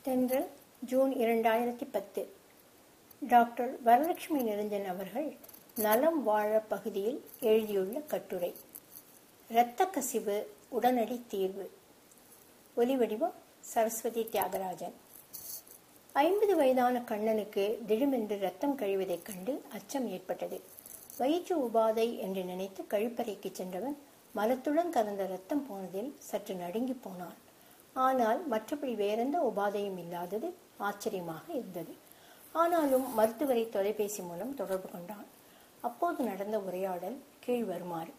தென்றல் ஜூன் இரண்டாயிரத்தி பத்து டாக்டர் வரலட்சுமி நிரஞ்சன் அவர்கள் நலம் வாழ பகுதியில் எழுதியுள்ள கட்டுரை இரத்த கசிவு உடனடி தீர்வு ஒலிவடிவம் சரஸ்வதி தியாகராஜன் ஐம்பது வயதான கண்ணனுக்கு திடுமென்று ரத்தம் கழிவதைக் கண்டு அச்சம் ஏற்பட்டது வயிற்று உபாதை என்று நினைத்து கழிப்பறைக்கு சென்றவன் மலத்துடன் கலந்த ரத்தம் போனதில் சற்று நடுங்கி போனான் ஆனால் மற்றபடி வேறெந்த உபாதையும் இல்லாதது ஆச்சரியமாக இருந்தது ஆனாலும் மருத்துவரை தொலைபேசி மூலம் தொடர்பு கொண்டான் அப்போது நடந்த உரையாடல் கீழ் வருமாறு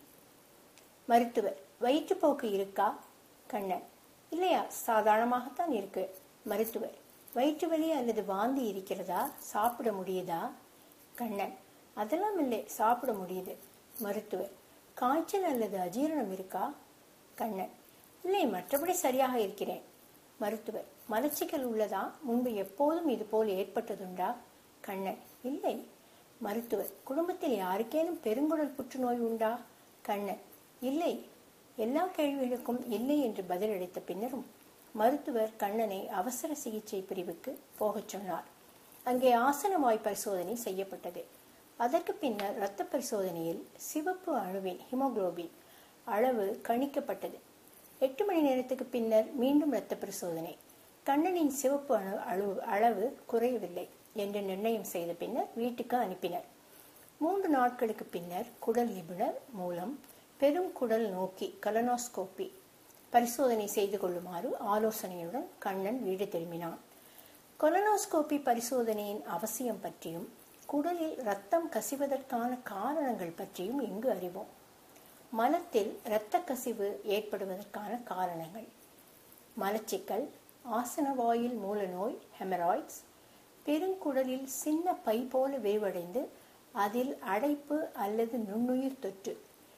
மருத்துவர் வயிற்றுப்போக்கு இருக்கா கண்ணன் இல்லையா சாதாரணமாகத்தான் இருக்கு மருத்துவர் வயிற்று வலி அல்லது வாந்தி இருக்கிறதா சாப்பிட முடியுதா கண்ணன் அதெல்லாம் இல்லை சாப்பிட முடியுது மருத்துவர் காய்ச்சல் அல்லது அஜீரணம் இருக்கா கண்ணன் இல்லை மற்றபடி சரியாக இருக்கிறேன் மருத்துவர் மலச்சிக்கல் உள்ளதா முன்பு எப்போதும் இதுபோல் ஏற்பட்டதுண்டா கண்ணன் இல்லை மருத்துவர் குடும்பத்தில் யாருக்கேனும் பெருங்குடல் புற்றுநோய் உண்டா கண்ணன் இல்லை எல்லா கேள்விகளுக்கும் இல்லை என்று பதிலளித்த பின்னரும் மருத்துவர் கண்ணனை அவசர சிகிச்சை பிரிவுக்கு போகச் சொன்னார் அங்கே ஆசனவாய் பரிசோதனை செய்யப்பட்டது அதற்கு பின்னர் இரத்த பரிசோதனையில் சிவப்பு அணுவின் ஹிமோகுளோபின் அளவு கணிக்கப்பட்டது எட்டு மணி நேரத்துக்கு பின்னர் மீண்டும் இரத்த பரிசோதனை கண்ணனின் சிவப்பு அணு அளவு அளவு குறையவில்லை என்று நிர்ணயம் செய்த பின்னர் வீட்டுக்கு அனுப்பினர் மூன்று நாட்களுக்கு பின்னர் குடல் நிபுணர் மூலம் பெரும் குடல் நோக்கி கலனோஸ்கோப்பி பரிசோதனை செய்து கொள்ளுமாறு ஆலோசனையுடன் கண்ணன் வீடு திரும்பினான் கொலனோஸ்கோப்பி பரிசோதனையின் அவசியம் பற்றியும் குடலில் ரத்தம் கசிவதற்கான காரணங்கள் பற்றியும் இங்கு அறிவோம் மலத்தில் இரத்த கசிவு ஏற்படுவதற்கான காரணங்கள் மலச்சிக்கல் ஆசனவாயில் மூலநோய் ஹெமராய்ட்ஸ் பெருங்குடலில் சின்ன பை போல விரிவடைந்து அதில் அடைப்பு அல்லது நுண்ணுயிர் தொற்று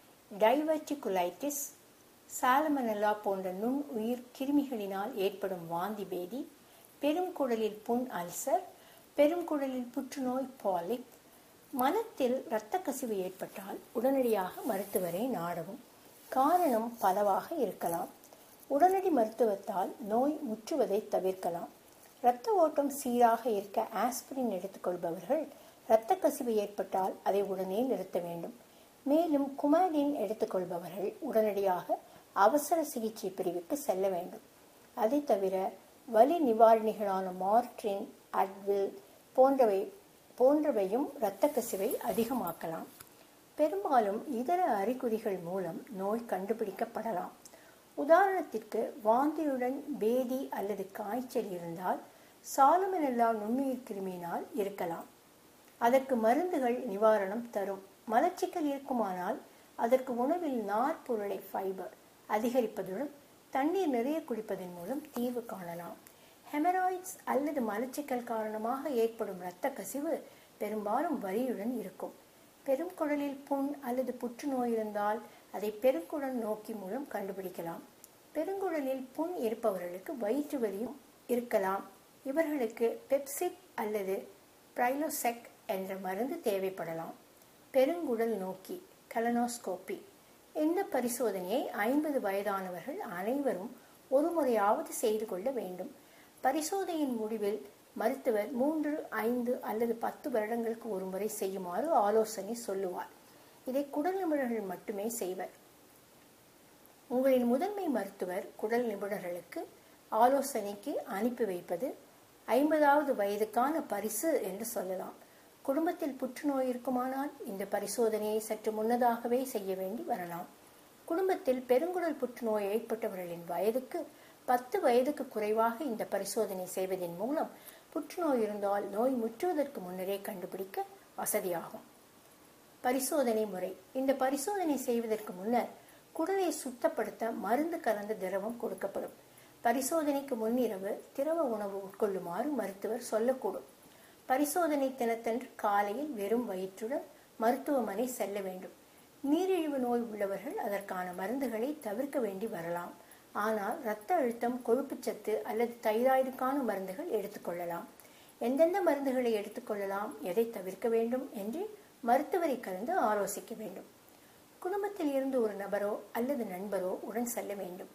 டைவர்டிகுலைட்டிஸ் சாலமனல்லா போன்ற நுண் உயிர் கிருமிகளினால் ஏற்படும் வாந்தி பேதி பெருங்குடலில் புண் அல்சர் பெருங்குடலில் புற்றுநோய் பாலிக் மலத்தில் இரத்த கசிவு ஏற்பட்டால் உடனடியாக மருத்துவரை நாடவும் காரணம் பலவாக இருக்கலாம் உடனடி மருத்துவத்தால் நோய் முற்றுவதை தவிர்க்கலாம் இரத்த ஓட்டம் சீராக இருக்க ஆஸ்பிரின் எடுத்துக்கொள்பவர்கள் இரத்த கசிவு ஏற்பட்டால் அதை உடனே நிறுத்த வேண்டும் மேலும் குமாடின் எடுத்துக்கொள்பவர்கள் உடனடியாக அவசர சிகிச்சை பிரிவுக்கு செல்ல வேண்டும் அதை தவிர வலி நிவாரணிகளான மார்ட்ரின் அட்வில் போன்றவை போன்றவையும் இரத்த கசிவை அதிகமாக்கலாம் பெரும்பாலும் இதர அறிகுறிகள் மூலம் நோய் கண்டுபிடிக்கப்படலாம் உதாரணத்திற்கு வாந்தியுடன் பேதி அல்லது காய்ச்சல் இருந்தால் சாலமனல்லா நுண்ணுயிர் கிருமியினால் இருக்கலாம் அதற்கு மருந்துகள் நிவாரணம் தரும் மலச்சிக்கல் இருக்குமானால் அதற்கு உணவில் நார்பொருளை ஃபைபர் அதிகரிப்பதுடன் தண்ணீர் நிறைய குடிப்பதன் மூலம் தீர்வு காணலாம் ஹெமராய்ட்ஸ் அல்லது மலச்சிக்கல் காரணமாக ஏற்படும் இரத்த கசிவு பெரும்பாலும் வலியுடன் இருக்கும் பெருங்குடலில் புண் அல்லது புற்றுநோய் இருந்தால் அதை பெருங்குடல் நோக்கி மூலம் கண்டுபிடிக்கலாம் பெருங்குடலில் புண் இருப்பவர்களுக்கு வயிற்று வலியும் இருக்கலாம் இவர்களுக்கு பெப்சிட் அல்லது பிரைலோசெக் என்ற மருந்து தேவைப்படலாம் பெருங்குடல் நோக்கி கலனோஸ்கோப்பி இந்த பரிசோதனையை ஐம்பது வயதானவர்கள் அனைவரும் ஒரு முறையாவது செய்து கொள்ள வேண்டும் பரிசோதனையின் முடிவில் மருத்துவர் மூன்று ஐந்து அல்லது பத்து வருடங்களுக்கு ஒரு முறை செய்யுமாறு ஆலோசனை சொல்லுவார் இதை குடல் நிபுணர்கள் மட்டுமே செய்வர் உங்களின் முதன்மை மருத்துவர் குடல் நிபுணர்களுக்கு ஆலோசனைக்கு அனுப்பி வைப்பது ஐம்பதாவது வயதுக்கான பரிசு என்று சொல்லலாம் குடும்பத்தில் புற்றுநோய் இருக்குமானால் இந்த பரிசோதனையை சற்று முன்னதாகவே செய்ய வேண்டி வரலாம் குடும்பத்தில் பெருங்குடல் புற்றுநோய் ஏற்பட்டவர்களின் வயதுக்கு பத்து வயதுக்கு குறைவாக இந்த பரிசோதனை செய்வதன் மூலம் புற்றுநோய் இருந்தால் நோய் முற்றுவதற்கு முன்னரே கண்டுபிடிக்க வசதியாகும் பரிசோதனை முறை இந்த பரிசோதனை செய்வதற்கு முன்னர் குடலை சுத்தப்படுத்த மருந்து கலந்த திரவம் கொடுக்கப்படும் பரிசோதனைக்கு முன்னிரவு திரவ உணவு உட்கொள்ளுமாறு மருத்துவர் சொல்லக்கூடும் பரிசோதனை தினத்தன்று காலையில் வெறும் வயிற்றுடன் மருத்துவமனை செல்ல வேண்டும் நீரிழிவு நோய் உள்ளவர்கள் அதற்கான மருந்துகளை தவிர்க்க வேண்டி வரலாம் ஆனால் இரத்த அழுத்தம் கொழுப்புச்சத்து அல்லது தைராய்டுக்கான மருந்துகள் எடுத்துக்கொள்ளலாம் எந்தெந்த மருந்துகளை எடுத்துக்கொள்ளலாம் எதை தவிர்க்க வேண்டும் என்று மருத்துவரை கலந்து ஆலோசிக்க வேண்டும் குடும்பத்தில் இருந்து ஒரு நபரோ அல்லது நண்பரோ உடன் செல்ல வேண்டும்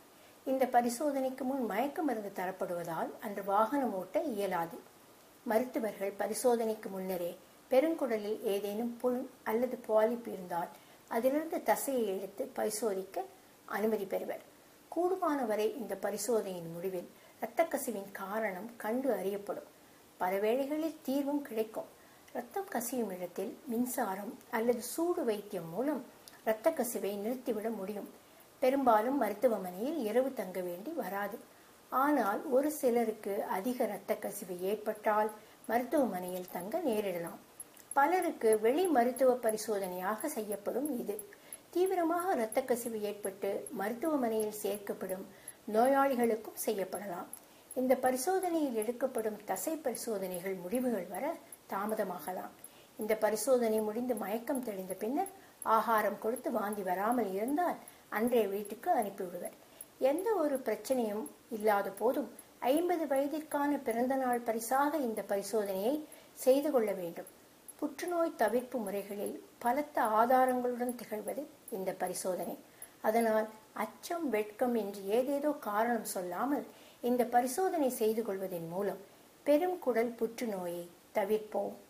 இந்த பரிசோதனைக்கு முன் மயக்க மருந்து தரப்படுவதால் அன்று வாகனம் ஓட்ட இயலாது மருத்துவர்கள் பரிசோதனைக்கு முன்னரே பெருங்குடலில் ஏதேனும் புண் அல்லது பாலிப் இருந்தால் அதிலிருந்து தசையை எடுத்து பரிசோதிக்க அனுமதி பெறுவர் கூடுமான வரை இந்த பரிசோதனையின் முடிவில் இரத்த கசிவின் காரணம் கண்டு அறியப்படும் பல வேளைகளில் தீர்வும் கிடைக்கும் இரத்தம் கசியும் இடத்தில் மின்சாரம் அல்லது சூடு வைத்தியம் மூலம் இரத்த கசிவை நிறுத்திவிட முடியும் பெரும்பாலும் மருத்துவமனையில் இரவு தங்க வேண்டி வராது ஆனால் ஒரு சிலருக்கு அதிக இரத்த கசிவு ஏற்பட்டால் மருத்துவமனையில் தங்க நேரிடலாம் பலருக்கு வெளி மருத்துவ பரிசோதனையாக செய்யப்படும் இது தீவிரமாக இரத்த கசிவு ஏற்பட்டு மருத்துவமனையில் சேர்க்கப்படும் நோயாளிகளுக்கும் செய்யப்படலாம் இந்த பரிசோதனையில் எடுக்கப்படும் தசை பரிசோதனைகள் முடிவுகள் வர தாமதமாகலாம் இந்த பரிசோதனை முடிந்து மயக்கம் தெளிந்த பின்னர் ஆகாரம் கொடுத்து வாந்தி வராமல் இருந்தால் அன்றைய வீட்டுக்கு அனுப்பிவிடுவர் எந்த ஒரு பிரச்சனையும் இல்லாத போதும் ஐம்பது வயதிற்கான பிறந்த நாள் பரிசாக இந்த பரிசோதனையை செய்து கொள்ள வேண்டும் புற்றுநோய் தவிர்ப்பு முறைகளில் பலத்த ஆதாரங்களுடன் திகழ்வது இந்த பரிசோதனை அதனால் அச்சம் வெட்கம் என்று ஏதேதோ காரணம் சொல்லாமல் இந்த பரிசோதனை செய்து கொள்வதன் மூலம் பெரும் குடல் புற்றுநோயை தவிர்ப்போம்